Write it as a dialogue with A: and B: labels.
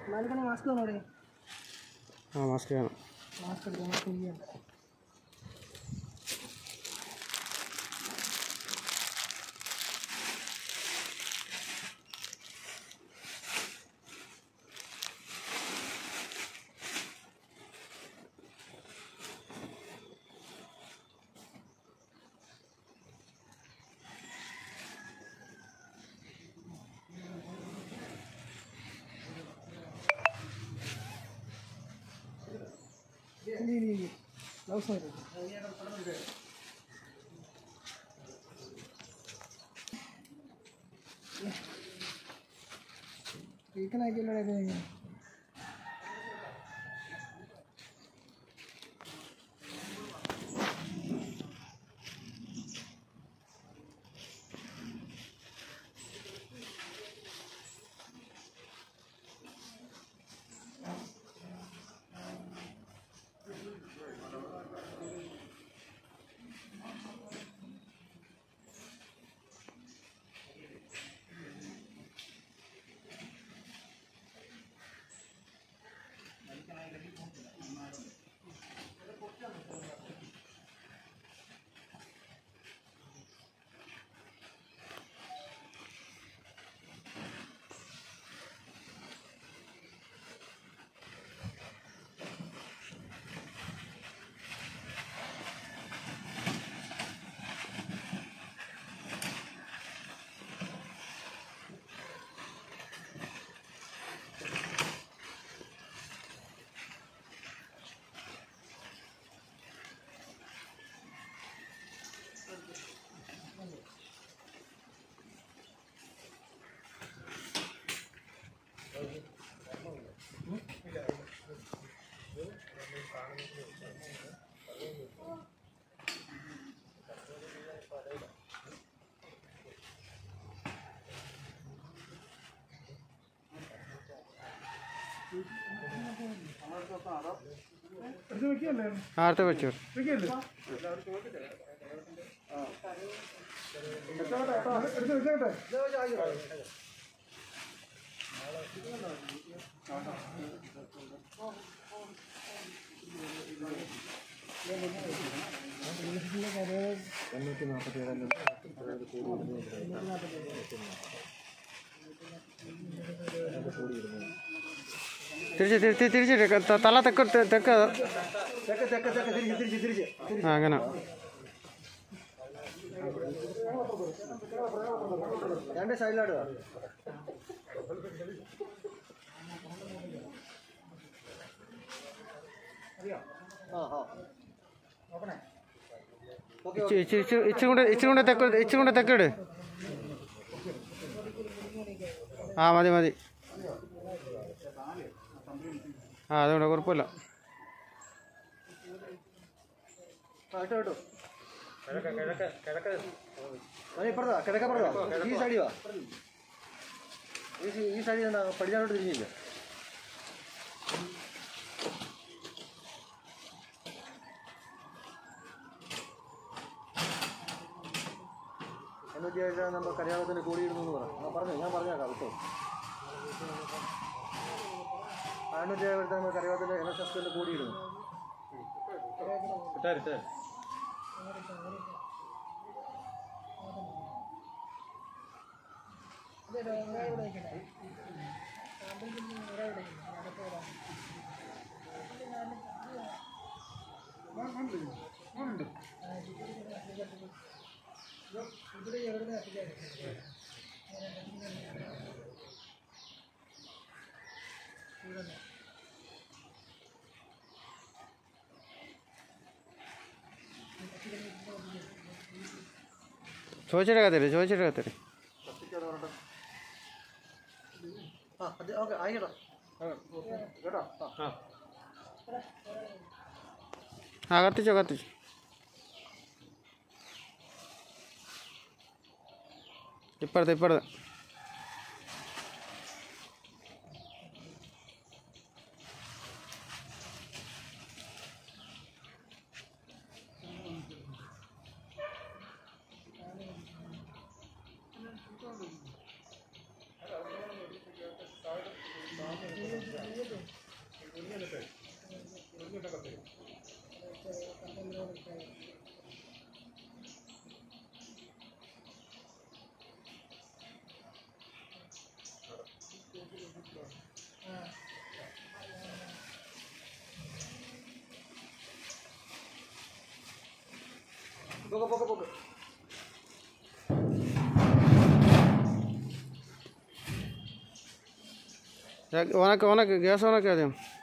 A: മാലിക്കണി mask വേണോടെ
B: ആ mask വേണം
A: mask എടുക്കാം മാസ്ക് ഇരിക്കുകയാണ് ഗ്ലൗസ് നോക്കി വീക്കനാക്കിയല്ലോ
B: ആ അടുത്ത വെച്ചു തിരിച്ച് തിരിച്ച് തിരിച്ചിട്ട് ത- തല തെക്ക് തെ- തെക്ക്
A: തെക്ക് തെക്ക് തെക്ക് തിരിച്ച് തിരിച്ച് തിരിച്ച്
B: ആ അങ്ങനെ
A: രണ്ട് സൈഡിലോട്ട് വാ. ആ ആ ഓക്കെ
B: ഇച്ചി ഇച്ചി ഇച്ചി ഇച്ചിരി കൂടെ ഇച്ചിരി കൂടെ തെക്ക് ഇച്ചിരി കൂടെ തെക്കിട് ആ മതി മതി ആ അതുകൊണ്ട് കുഴപ്പമില്ല
A: ആ ഇട്ടോ ഇട്ടോ മതി ഇപ്പുറത്താ കിഴക്കപ്പുറത്താ ഈ സൈഡിൽ വാ ഈ സി- ഈ സൈഡിൽ എന്താ പടിഞ്ഞാറോട്ട് തിരിഞ്ഞില്ല എണ്ണൂറ്റി ഏഴ് നമ്മൾ കല്യാണത്തിന് കൂടിയിടുന്നു എന്ന് പറഞ്ഞു ആ പറഞ്ഞു ഞാൻ പറഞ്ഞേക്കാം കേട്ടോ എണ്ണൂറ്റി ഏഴ് നമ്മൾ കല്യാണത്തിന് എൻ എസ് എസ് കൂടിയിടുന്നു ഇട്ടാർ ഇട്ടാർ
B: ചോദിച്ചിട്ട് കത്തിരി ചോദിച്ചിട്ട് കത്തിരി
A: ആ അത് ഓക്കെ ആയിക്കോട്ടെ കേട്ടോ ആ
B: ആ കത്തിച്ചോ കത്തിച്ചോ ഇപ്പുറത്ത് ഇപ്പുറത്ത്
A: പോക്ക് പോക്ക് പോക്ക്
B: ഓണക്ക് ഓണക്ക് ഗ്യാസ് ഓണക്ക് ആദ്യം